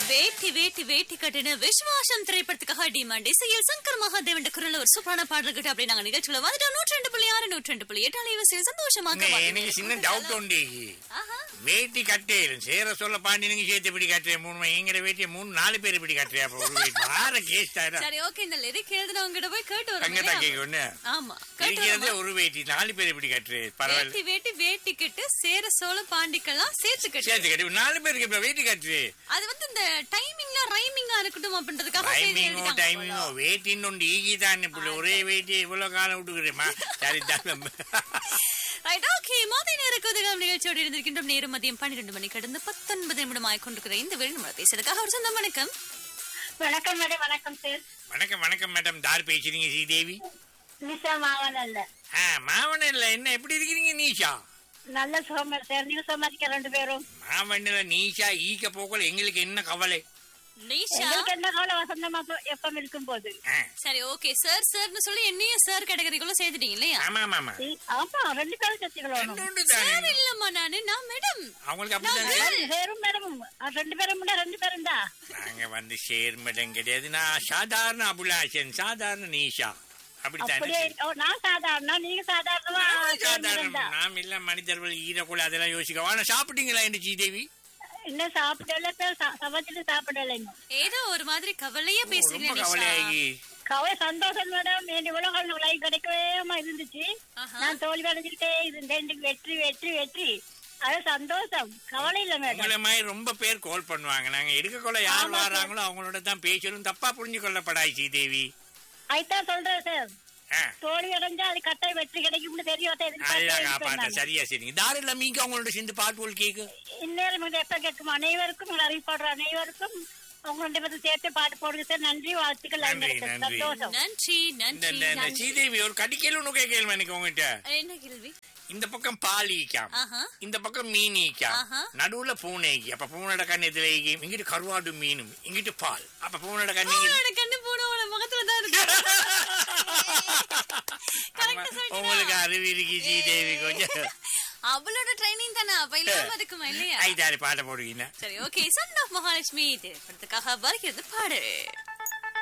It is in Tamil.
வேட்டி வேட்டி வேட்டி கட்டின விஸ்வாசம் திரைப்படத்துக்காக டிமாண்ட் இசையில் சங்கர் மகாதேவன் குரல்ல ஒரு சூப்பரான பாடல் கிட்ட அப்படி நாங்க நிகழ்ச்சியில வந்துட்டோம் நூற்றி ரெண்டு புள்ளி ஆறு நூற்றி ரெண்டு புள்ளி எட்டு அலைவரிசையில் சந்தோஷமாக இங்க வாழ்த்துக்கள். எனக்கு சின்ன டவுட் உண்டு ஆஹா. வேட்டி கட்டேரும் சேர சொல்ல பாண்டி நீங்க சேர்த்து இப்படி கட்டுறேன் மூணு எங்கட வேட்டியை மூணு நாலு பேர் இப்படி கட்டுறியா அப்ப ஒரு வேட்டி வார கேஸ் தாரா சரி ஓகே இந்த லிரிக் எழுதினவங்க கிட்ட போய் கேட்டு வரோம் தங்கத்தா இல்லையா? கேட்க ஒண்ணு ஆமா கேட்டு இருக்கிறதே வரோமா? ஒரு வேட்டி நாலு பேர் இப்படி கட்டுறே பரவாயில்ல வேட்டி வேட்டி வேட்டி கட்டு சேர சோழ பாண்டிக்கெல்லாம் சேர்த்து கட்டு சேர்த்து கட்டு நாலு பேருக்கு இப்ப வேட்டி கட்டுறே அது வந்து இந்த டைமிங்ல ரைமிங்கா இருக்கட்டும் அப்படின்றதுக்காக செய்தி டைமிங்கோ எழுதிட்டாங்க டைமிங்கோ போல. வேட்டின்னு ஒன்று ஈகி தான் இப்படி ஒரே வேட்டி இவ்வளவு காலம் விட்டுக்கிறேம்மா சரி தான் ரைட் ஓகே மாதை நேர கொதுகம் நிகழ்ச்சியோடு இருந்திருக்கின்றோம் நேரம் மதியம் பன்னிரண்டு மணி கடந்து பத்தொன்பது நிமிடம் ஆய்கொண்டிருக்கிற இந்த வேலை நம்ம பேசுறதுக்காக ஒரு சொந்த வணக்கம் வணக்கம் மேடம் வணக்கம் சார் வணக்கம் வணக்கம் மேடம் தார் பேசுறீங்க ஸ்ரீதேவி நிஷா மாவன் அல்ல ஆ மாவனில் என்ன எப்படி இருக்கிறீங்க நீஷா நல்ல சோமர் சார் நீங்க சோமாதிக்க ரெண்டு பேரும் மாவனில் நீஷா ஈக்க போக்கல எங்களுக்கு என்ன கவலை நிஷா எங்களுக்கு என்ன கால வசந்தமா எப்பம் இருக்கும் போது ஆ, சரி ஓகே சார் சார்னு சொல்லி என்னையும் சார் கேட்டகரிக்குள்ள சேர்த்துட்டீங்க இல்லையா ஆமா ஆமா ஆமா ஆமா ரெண்டு பேரும் சத்திகளோம் ரெண்டு உண்டு தானே. சார் இல்லம்மா நானு நான் மேடம் அவங்களுக்கு அப்படிதான் பேரும் மேடமும் ரெண்டு பேரும் முன்ன ரெண்டு பேரும் தான் நாங்க வந்து சேர்மடம் கிடையாது நான் சாதாரண அபுலாசன் சாதாரண நீஷா அப்படித்தானே அப்படியே ஓ, நான் சாதாரண நீங்க சாதாரணமா சாதாரண சேர்மடம் தான். நாம் இல்ல மனிதர்கள் ஈரக்குள்ள அதெல்லாம் யோசிக்க ஆனா சாப்பிட்டீங்களா என்ன ஸ்ரீதேவி இன்னும் சாப்பிடல சார் சா- சமைச்சிட்டு சாப்பிடல இன்னும் ஏதோ ஒரு மாதிரி கவலையா பேசுறீங்க ரொம்ப நிஷா கவலையாகி கவலை சந்தோஷம் மேடம் என் இவ்வளவு காலம் லைஃப் கிடைக்கவே இருந்துச்சு ஆஹா. நான் தோல்வி அடைஞ்சுக்கிட்டே இருந்தேன் எனக்கு வெற்றி வெற்றி வெற்றி அது சந்தோஷம் கவலை இல்ல மேடம் உங்களை மாதிரி ரொம்ப பேர் கால் பண்ணுவாங்க நாங்க எடுக்கக்குள்ள யார் ஆமா, சார். வராங்களோ அவங்களோட தான் பேசணும் தப்பா புரிஞ்சு கொள்ளப்படாய் ஸ்ரீதேவி அதுதான் சொல்றேன் சார் ஆ, தோல்வி அடைஞ்சா அது கட்டாயம் வெற்றி கிடைக்கும்னு தெரியும் நல்லா காப்பாத்த சரியா சரிங்க தாரில மீங்க அவங்களோட சேர்ந்து பாட்டு கேக்கு இந்நேரம் இது எப்ப கேட்கும் அனைவருக்கும் உங்களை அறிவிப்படுற அனைவருக்கும் அவங்க ரெண்டு பேரும் சேர்த்து பாட்டு போடுங்க சார் நன்றி வாழ்த்துக்கள் நன்றி, உங்களுக்கு. நன்றி. சந்தோஷம் நன்றி இந்த நன்றி இந்த- இந்த நன்றி. ஸ்ரீதேவி ஒரு கடிக்கல ஒண்ணு கேட்கல எனக்கு உங்ககிட்ட என்ன கேள்வி இந்த பக்கம் பால் ஈக்காம் ஆஹா இந்த பக்கம் மீன் ஈக்காம் ஆஹா. நடுவுல பூனைக்கு அப்ப பூனோட கண் எதுல ஈக்கும் இங்கிட்டு கருவாடு மீனும் இங்கிட்டு பால் அப்ப பூனோட கண் இங்கிட்டு அவனோட கண்ணு பூனோட முகத்துல தான் இருக்கு Correct ஆ சொல்லிட்டேனா? உங்களுக்கு அறிவு இருக்கு ஸ்ரீதேவி கொஞ்சம் அவளோட ட்ரைனிங் தானே அப்ப இல்லாம இருக்குமா இல்லையா ஐதாரி பாட்ட போடுவீங்க சரி ஓகே சன் ஆஃப் மகாலட்சுமி திரைப்படத்துக்காக வருகிறது பாடு